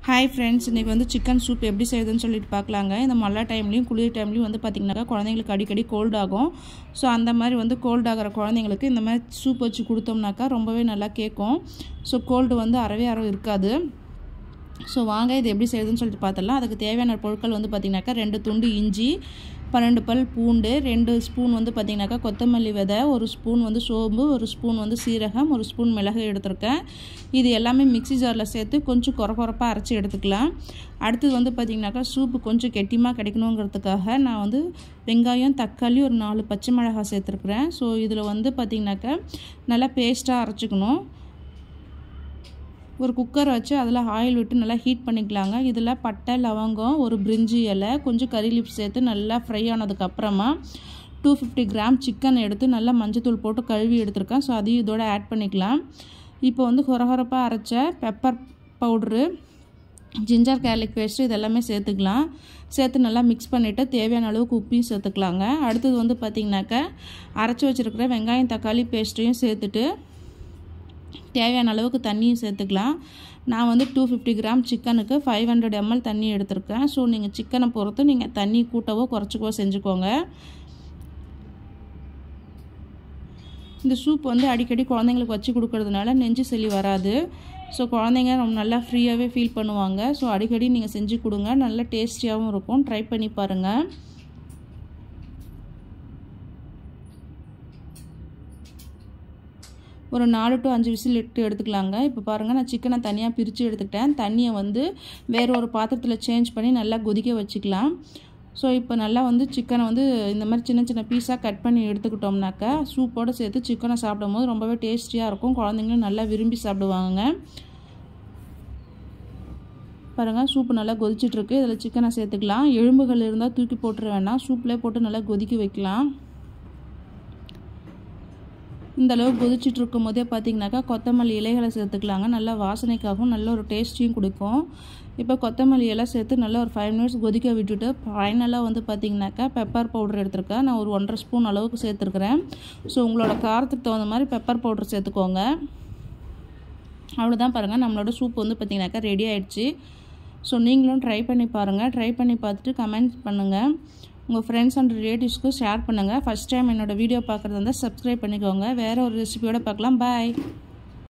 hi friends இன்றைக்கி வந்து chicken soup எப்படி செய்யுதுன்னு சொல்லிட்டு பார்க்கலாங்க இந்த மழை டைம்லையும் குளிர் டைம்லையும் வந்து பார்த்திங்கனாக்கா குழந்தைங்களுக்கு அடிக்கடி கோல்ட் ஆகும் ஸோ அந்த மாதிரி வந்து கோல்ட் ஆகிற குழந்தைங்களுக்கு இந்த மாதிரி சூப் வச்சு கொடுத்தோம்னாக்கா ரொம்பவே நல்லா கேட்கும் ஸோ கோல்டு வந்து அறவே அறவே இருக்காது ஸோ வாங்க இது எப்படி செய்யுதுன்னு சொல்லிட்டு பார்த்துடலாம் அதுக்கு தேவையான பொருட்கள் வந்து பார்த்திங்கனாக்கா ரெண்டு துண்டு இஞ்சி பன்னெண்டு பல் பூண்டு ரெண்டு ஸ்பூன் வந்து பார்த்திங்கனாக்கா கொத்தமல்லி விதை ஒரு ஸ்பூன் வந்து சோம்பு ஒரு ஸ்பூன் வந்து சீரகம் ஒரு ஸ்பூன் மிளகு எடுத்திருக்கேன் இது எல்லாமே மிக்சி ஜாரில் சேர்த்து கொஞ்சம் குறை குறைப்பாக அரைச்சி எடுத்துக்கலாம் அடுத்தது வந்து பார்த்திங்கனாக்கா சூப்பு கொஞ்சம் கெட்டிமாக கிடைக்கணுங்கிறதுக்காக நான் வந்து வெங்காயம் தக்காளி ஒரு நாலு பச்சை மிளகாய் சேர்த்துருக்குறேன் ஸோ இதில் வந்து பார்த்திங்கனாக்கா நல்லா பேஸ்ட்டாக அரைச்சிக்கணும் ஒரு குக்கர் வச்சு அதில் ஆயில் விட்டு நல்லா ஹீட் பண்ணிக்கலாங்க இதில் பட்டை லவங்கம் ஒரு பிரிஞ்சி இலை கொஞ்சம் கறி லீஃப் சேர்த்து நல்லா ஃப்ரை ஆனதுக்கப்புறமா டூ ஃபிஃப்டி கிராம் சிக்கன் எடுத்து நல்லா மஞ்சத்தூள் போட்டு கழுவி எடுத்திருக்கேன் ஸோ அதையும் இதோட ஆட் பண்ணிக்கலாம் இப்போ வந்து கொரகொரப்பாக அரைச்ச pepper powder ginger garlic paste இதெல்லாமே சேர்த்துக்கலாம் சேர்த்து நல்லா மிக்ஸ் பண்ணிவிட்டு தேவையான அளவுக்கு உப்பையும் சேர்த்துக்கலாங்க அடுத்தது வந்து பார்த்திங்கனாக்கா அரைச்சி வச்சுருக்கிற வெங்காயம் தக்காளி பேஸ்ட்டையும் சேர்த்துட்டு தேவையான அளவுக்கு தண்ணியும் சேர்த்துக்கலாம் நான் வந்து டூ ஃபிஃப்டி கிராம் சிக்கனுக்கு ஃபைவ் ஹண்ட்ரட் எம்எல் தண்ணி எடுத்திருக்கேன் ஸோ நீங்கள் சிக்கனை பொறுத்து நீங்கள் தண்ணி கூட்டவோ குறைச்சிக்கவோ செஞ்சுக்கோங்க இந்த சூப் வந்து அடிக்கடி குழந்தைங்களுக்கு வச்சு கொடுக்கறதுனால நெஞ்சு சளி வராது ஸோ குழந்தைங்க ரொம்ப நல்லா ஃப்ரீயாகவே ஃபீல் பண்ணுவாங்க ஸோ அடிக்கடி நீங்கள் செஞ்சு கொடுங்க நல்ல டேஸ்டியாகவும் இருக்கும் ட்ரை பண்ணி பாருங்கள் ஒரு நாலு டு அஞ்சு விசில் இட்டு எடுத்துக்கலாங்க இப்போ பாருங்கள் நான் சிக்கனை தனியாக பிரித்து எடுத்துக்கிட்டேன் தண்ணியை வந்து வேறு ஒரு பாத்திரத்தில் சேஞ்ச் பண்ணி நல்லா கொதிக்க வச்சுக்கலாம் ஸோ இப்போ நல்லா வந்து சிக்கனை வந்து இந்த மாதிரி சின்ன சின்ன பீஸாக கட் பண்ணி எடுத்துக்கிட்டோம்னாக்கா சூப்போடு சேர்த்து சிக்கனை சாப்பிடும் போது ரொம்பவே டேஸ்டியாக இருக்கும் குழந்தைங்களும் நல்லா விரும்பி சாப்பிடுவாங்க பாருங்கள் சூப்பு நல்லா கொதிச்சிட்ருக்கு இதில் சிக்கனை சேர்த்துக்கலாம் எலும்புகள் இருந்தால் தூக்கி போட்டுற வேணாம் சூப்லேயே போட்டு நல்லா கொதிக்க வைக்கலாம் இந்த அளவு கொதிச்சுட்டு இருக்கும் போதே பார்த்தீங்கன்னாக்கா கொத்தமல்லி இலைகளை சேர்த்துக்கலாங்க நல்லா வாசனைக்காகவும் நல்ல ஒரு டேஸ்ட்டையும் கொடுக்கும் இப்போ கொத்தமல்லி இலை சேர்த்து நல்லா ஒரு ஃபைவ் மினிட்ஸ் கொதிக்க விட்டுட்டு ஃபைனலாக வந்து பார்த்திங்கனாக்கா பெப்பர் பவுடர் எடுத்திருக்கேன் நான் ஒரு ஒன்றரை ஸ்பூன் அளவுக்கு சேர்த்துருக்குறேன் ஸோ உங்களோட காரத்துக்கு தகுந்த மாதிரி பெப்பர் பவுடர் சேர்த்துக்கோங்க அவ்வளோதான் பாருங்கள் நம்மளோட சூப் வந்து பார்த்திங்கனாக்கா ரெடி ஆகிடுச்சு ஸோ நீங்களும் ட்ரை பண்ணி பாருங்கள் ட்ரை பண்ணி பார்த்துட்டு கமெண்ட் பண்ணுங்கள் உங்கள் ஃப்ரெண்ட்ஸ் அண்ட் ரிலேட்டிவ்ஸ்க்கு ஷேர் பண்ணுங்கள் ஃபஸ்ட் டைம் என்னோடய வீடியோ பார்க்குறது வந்து சப்ஸ்கிரைப் பண்ணிக்கோங்க வேறு ஒரு ரெசிபியோட பார்க்கலாம் பாய்